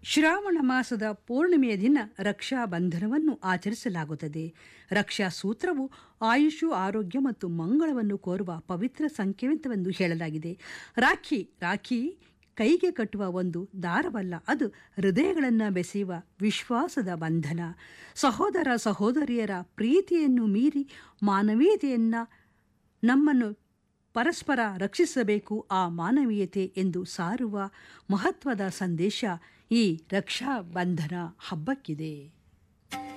ಶ್ರಾವಣ ಮಾಸದ ಪೂರ್ಣಿಮೆಯ ದಿನ ರಕ್ಷಾ ಬಂಧನವನ್ನು ಆಚರಿಸಲಾಗುತ್ತದೆ ರಕ್ಷಾ ಸೂತ್ರವು ಆಯುಷು ಆರೋಗ್ಯ ಮತ್ತು ಮಂಗಳವನ್ನು ಕೋರುವ ಪವಿತ್ರ ಸಂಕೇತವೆಂದು ಹೇಳಲಾಗಿದೆ ರಾಖಿ ರಾಖಿ ಕೈಗೆ ಕಟ್ಟುವ ಒಂದು ದಾರವಲ್ಲ ಅದು ಹೃದಯಗಳನ್ನು ಬೆಸೆಯುವ ವಿಶ್ವಾಸದ ಬಂಧನ ಸಹೋದರ ಸಹೋದರಿಯರ ಪ್ರೀತಿಯನ್ನು ಮೀರಿ ಮಾನವೀಯತೆಯನ್ನು ನಮ್ಮನ್ನು ಪರಸ್ಪರ ರಕ್ಷಿಸಬೇಕು ಆ ಮಾನವೀಯತೆ ಎಂದು ಸಾರುವ ಮಹತ್ವದ ಸಂದೇಶ ಈ ರಕ್ಷಾ ಬಂಧನ ಹಬ್ಬಕ್ಕಿದೆ